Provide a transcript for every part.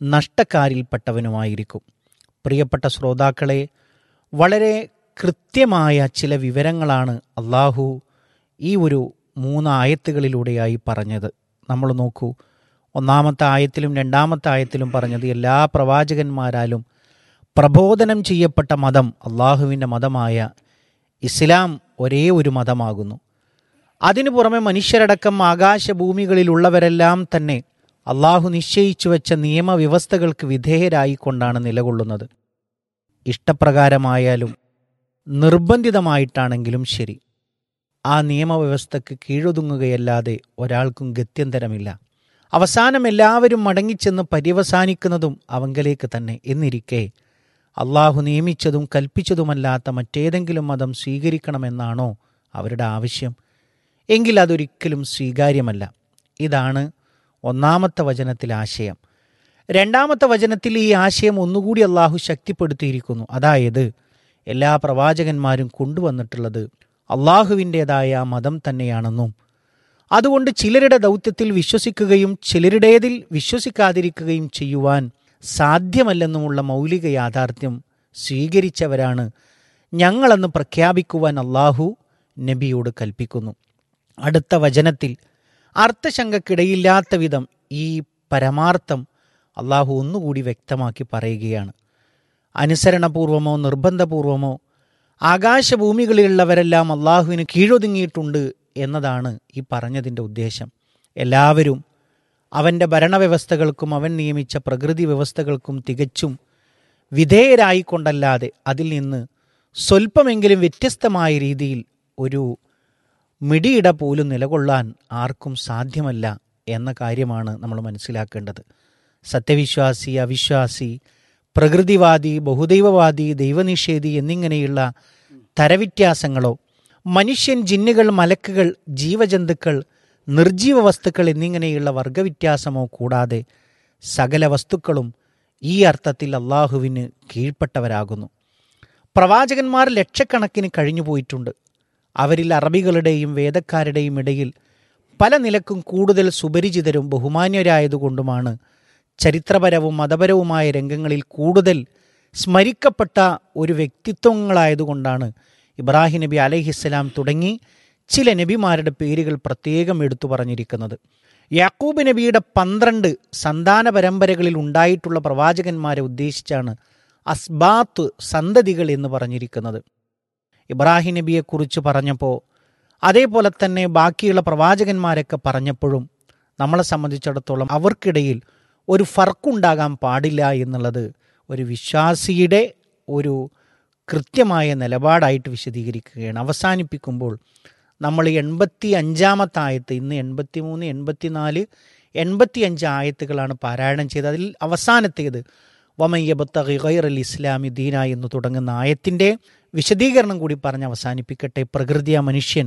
നഷ്ടക്കാരിൽപ്പെട്ടവനുമായിരിക്കും പ്രിയപ്പെട്ട ശ്രോതാക്കളെ വളരെ കൃത്യമായ ചില വിവരങ്ങളാണ് അള്ളാഹു ഈ ഒരു മൂന്ന് ആയത്തുകളിലൂടെയായി പറഞ്ഞത് നമ്മൾ നോക്കൂ ഒന്നാമത്തെ ആയത്തിലും രണ്ടാമത്തെ ആയത്തിലും പറഞ്ഞത് എല്ലാ പ്രവാചകന്മാരാലും പ്രബോധനം ചെയ്യപ്പെട്ട മതം അള്ളാഹുവിൻ്റെ മതമായ ഇസ്ലാം ഒരേ ഒരു മതമാകുന്നു അതിനു പുറമെ മനുഷ്യരടക്കം ആകാശഭൂമികളിലുള്ളവരെല്ലാം തന്നെ അള്ളാഹു നിശ്ചയിച്ചു വെച്ച നിയമവ്യവസ്ഥകൾക്ക് വിധേയരായിക്കൊണ്ടാണ് നിലകൊള്ളുന്നത് ഇഷ്ടപ്രകാരമായാലും നിർബന്ധിതമായിട്ടാണെങ്കിലും ശരി ആ നിയമവ്യവസ്ഥയ്ക്ക് കീഴൊതുങ്ങുകയല്ലാതെ ഒരാൾക്കും ഗത്യന്തരമില്ല അവസാനം എല്ലാവരും മടങ്ങിച്ചെന്ന് പര്യവസാനിക്കുന്നതും അവങ്കലേക്ക് തന്നെ എന്നിരിക്കെ അള്ളാഹു നിയമിച്ചതും കൽപ്പിച്ചതുമല്ലാത്ത മറ്റേതെങ്കിലും മതം സ്വീകരിക്കണമെന്നാണോ അവരുടെ ആവശ്യം എങ്കിൽ അതൊരിക്കലും സ്വീകാര്യമല്ല ഇതാണ് ഒന്നാമത്തെ വചനത്തിലെ ആശയം രണ്ടാമത്തെ വചനത്തിൽ ഈ ആശയം ഒന്നുകൂടി അള്ളാഹു ശക്തിപ്പെടുത്തിയിരിക്കുന്നു അതായത് എല്ലാ പ്രവാചകന്മാരും കൊണ്ടുവന്നിട്ടുള്ളത് അള്ളാഹുവിൻ്റേതായ ആ മതം തന്നെയാണെന്നും അതുകൊണ്ട് ചിലരുടെ ദൗത്യത്തിൽ വിശ്വസിക്കുകയും ചിലരുടേതിൽ വിശ്വസിക്കാതിരിക്കുകയും ചെയ്യുവാൻ സാധ്യമല്ലെന്നുമുള്ള മൗലിക യാഥാർത്ഥ്യം സ്വീകരിച്ചവരാണ് ഞങ്ങളെന്ന് പ്രഖ്യാപിക്കുവാൻ അള്ളാഹു നബിയോട് കൽപ്പിക്കുന്നു അടുത്ത വചനത്തിൽ അർത്ഥശങ്കക്കിടയില്ലാത്ത വിധം ഈ പരമാർത്ഥം അള്ളാഹു ഒന്നുകൂടി വ്യക്തമാക്കി പറയുകയാണ് അനുസരണപൂർവമോ നിർബന്ധപൂർവമോ ആകാശഭൂമികളിലുള്ളവരെല്ലാം അള്ളാഹുവിന് കീഴൊതുങ്ങിയിട്ടുണ്ട് എന്നതാണ് ഈ പറഞ്ഞതിൻ്റെ ഉദ്ദേശം എല്ലാവരും അവൻ്റെ ഭരണവ്യവസ്ഥകൾക്കും അവൻ നിയമിച്ച പ്രകൃതി വ്യവസ്ഥകൾക്കും തികച്ചും വിധേയരായിക്കൊണ്ടല്ലാതെ അതിൽ നിന്ന് സ്വല്പമെങ്കിലും വ്യത്യസ്തമായ രീതിയിൽ ഒരു മിടിയിട പോലും നിലകൊള്ളാൻ ആർക്കും സാധ്യമല്ല എന്ന കാര്യമാണ് നമ്മൾ മനസ്സിലാക്കേണ്ടത് സത്യവിശ്വാസി അവിശ്വാസി പ്രകൃതിവാദി ബഹുദൈവവാദി ദൈവനിഷേധി എന്നിങ്ങനെയുള്ള തരവ്യത്യാസങ്ങളോ മനുഷ്യൻ ജിന്നുകൾ മലക്കുകൾ ജീവജന്തുക്കൾ നിർജീവ വസ്തുക്കൾ എന്നിങ്ങനെയുള്ള വർഗവ്യത്യാസമോ കൂടാതെ സകല വസ്തുക്കളും ഈ അർത്ഥത്തിൽ അള്ളാഹുവിന് കീഴ്പ്പെട്ടവരാകുന്നു പ്രവാചകന്മാർ ലക്ഷക്കണക്കിന് കഴിഞ്ഞുപോയിട്ടുണ്ട് അവരിൽ അറബികളുടെയും വേദക്കാരുടെയും ഇടയിൽ പല നിലക്കും കൂടുതൽ സുപരിചിതരും ബഹുമാന്യരായതുകൊണ്ടുമാണ് ചരിത്രപരവും മതപരവുമായ രംഗങ്ങളിൽ കൂടുതൽ സ്മരിക്കപ്പെട്ട ഒരു വ്യക്തിത്വങ്ങളായതുകൊണ്ടാണ് ഇബ്രാഹിം നബി അലഹിസ്സലാം തുടങ്ങി ചില നബിമാരുടെ പേരുകൾ പ്രത്യേകം എടുത്തു പറഞ്ഞിരിക്കുന്നത് യാക്കൂബ് നബിയുടെ പന്ത്രണ്ട് സന്താന പരമ്പരകളിൽ ഉണ്ടായിട്ടുള്ള പ്രവാചകന്മാരെ ഉദ്ദേശിച്ചാണ് അസ്ബാത്ത് സന്തതികൾ എന്ന് പറഞ്ഞിരിക്കുന്നത് ഇബ്രാഹിം നബിയെക്കുറിച്ച് പറഞ്ഞപ്പോൾ അതേപോലെ തന്നെ ബാക്കിയുള്ള പ്രവാചകന്മാരൊക്കെ പറഞ്ഞപ്പോഴും നമ്മളെ സംബന്ധിച്ചിടത്തോളം അവർക്കിടയിൽ ഒരു ഫർക്കുണ്ടാകാൻ പാടില്ല എന്നുള്ളത് ഒരു വിശ്വാസിയുടെ ഒരു കൃത്യമായ നിലപാടായിട്ട് വിശദീകരിക്കുകയാണ് അവസാനിപ്പിക്കുമ്പോൾ നമ്മൾ എൺപത്തി അഞ്ചാമത്തെ ആയത്ത് ഇന്ന് എൺപത്തി മൂന്ന് എൺപത്തിനാല് എൺപത്തി അഞ്ച് ആയത്തുകളാണ് പാരായണം ചെയ്തത് അതിൽ അവസാനത്തേത് വമയ്യബത്ത ഗൈർ അൽ ഇസ്ലാമി ദീന എന്ന് തുടങ്ങുന്ന ആയത്തിൻ്റെ വിശദീകരണം കൂടി പറഞ്ഞ് അവസാനിപ്പിക്കട്ടെ പ്രകൃതിയ മനുഷ്യൻ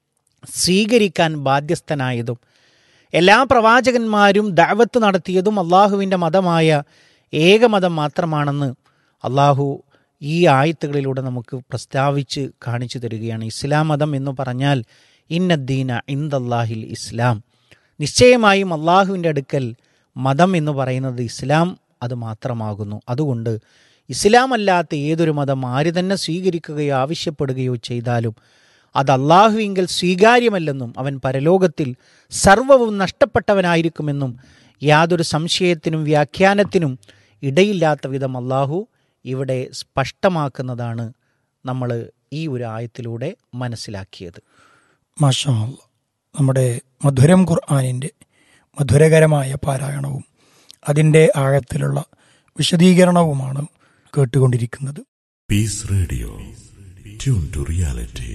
സ്വീകരിക്കാൻ ബാധ്യസ്ഥനായതും എല്ലാ പ്രവാചകന്മാരും ദാവത്ത് നടത്തിയതും അള്ളാഹുവിൻ്റെ മതമായ ഏകമതം മാത്രമാണെന്ന് അള്ളാഹു ഈ ആയത്തുകളിലൂടെ നമുക്ക് പ്രസ്താവിച്ച് കാണിച്ചു തരികയാണ് ഇസ്ലാം മതം എന്ന് പറഞ്ഞാൽ ഇന്നദ്ദീന ഇന്ദല്ലാഹിൽ ഇസ്ലാം നിശ്ചയമായും അള്ളാഹുവിൻ്റെ അടുക്കൽ മതം എന്ന് പറയുന്നത് ഇസ്ലാം അത് മാത്രമാകുന്നു അതുകൊണ്ട് ഇസ്ലാം അല്ലാത്ത ഏതൊരു മതം ആര് തന്നെ സ്വീകരിക്കുകയോ ആവശ്യപ്പെടുകയോ ചെയ്താലും അത് അള്ളാഹുവിങ്കൽ സ്വീകാര്യമല്ലെന്നും അവൻ പരലോകത്തിൽ സർവവും നഷ്ടപ്പെട്ടവനായിരിക്കുമെന്നും യാതൊരു സംശയത്തിനും വ്യാഖ്യാനത്തിനും ഇടയില്ലാത്ത വിധം അള്ളാഹു ഇവിടെ സ്പഷ്ടമാക്കുന്നതാണ് നമ്മൾ ഈ ഒരു ആയത്തിലൂടെ മനസ്സിലാക്കിയത് മാഷാ അല്ലാ. നമ്മുടെ മധുരം ഖുർആാനിൻ്റെ മധുരകരമായ പാരായണവും അതിൻ്റെ ആഴത്തിലുള്ള വിശദീകരണവുമാണ് കേട്ടുകൊണ്ടിരിക്കുന്നത് Peace Radio. Tune to reality.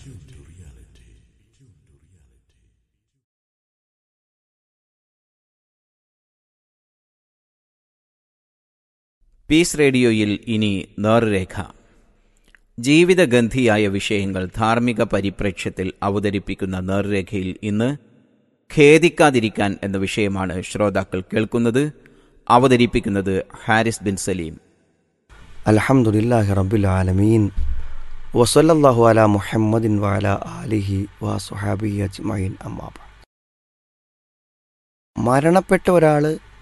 Peace റേഡിയോയിൽ ഇനി നേർരേഖ ജീവിതഗന്ധിയായ വിഷയങ്ങൾ ധാർമ്മിക പരിപ്രേക്ഷ്യത്തിൽ അവതരിപ്പിക്കുന്ന നേർരേഖയിൽ ഇന്ന് ഖേദിക്കാതിരിക്കാൻ എന്ന വിഷയമാണ് ശ്രോതാക്കൾ കേൾക്കുന്നത് അവതരിപ്പിക്കുന്നത് ഹാരിസ് ബിൻ സലീം الحمد لله رب العالمين وصلى الله على محمد وعلى آله وصحابه أجمعين أما بعد മരണപ്പെട്ട ഒരാൾ